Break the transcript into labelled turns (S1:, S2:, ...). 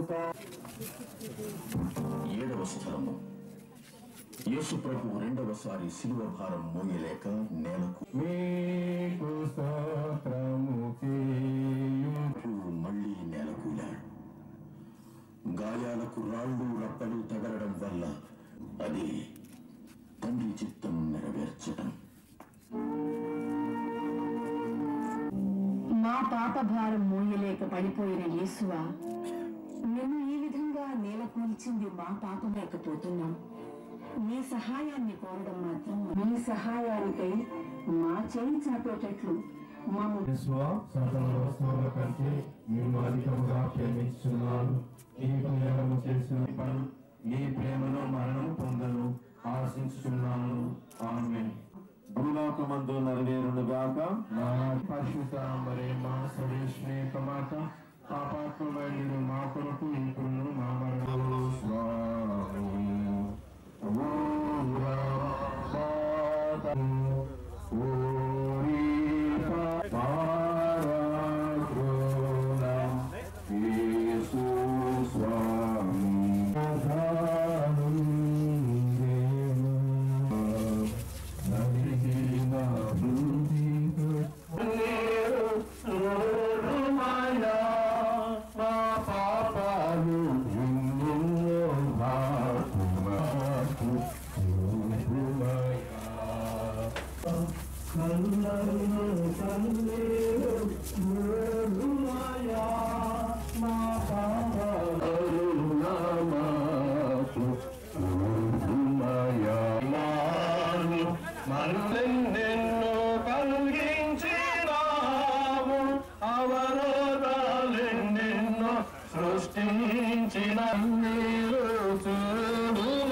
S1: ఏడవ స్థలము యేసు ప్రభు రెండవసారి శిలువ భారం మోయలేక నేలకు
S2: మీకు స్తోత్రము చేయు
S1: ప్రభు మళ్ళీ నేలకూలాడు గాయాలకు రాళ్ళు రప్పలు తగలడం వల్ల అది తండ్రి చిత్తం నెరవేర్చటం
S3: మా పాప భారం మోయలేక పడిపోయిన యేసువా నిన్ను ఈ విధంగా నేల కూల్చింది మా పాప లేకపోతున్నాం మీ సహాయాన్ని కోరడం మాత్రం మీ సహాయానికై మా చేయి చాపేటట్లు మమ్ము
S2: యేసువా, సకల వస్తువుల కంటే మేము అధికముగా ప్రేమించున్నాను నీకు నేరము చేసిన పనులు నీ ప్రేమలో మరణం పొందను ఆశించున్నాను ఆమె భూలోకమందు నెరవేరును గాక నా పరిశుద్ధ మరి మా సరేష్ని మాట పాపాత్మైన మా కొరకు ఇప్పుడు మా మరణంలో స్వామి పాపాలు మనులెన్నెన్నో కలిగించినాము అవరోధాలెన్నెన్నో సృష్టించిన మీరు చూడు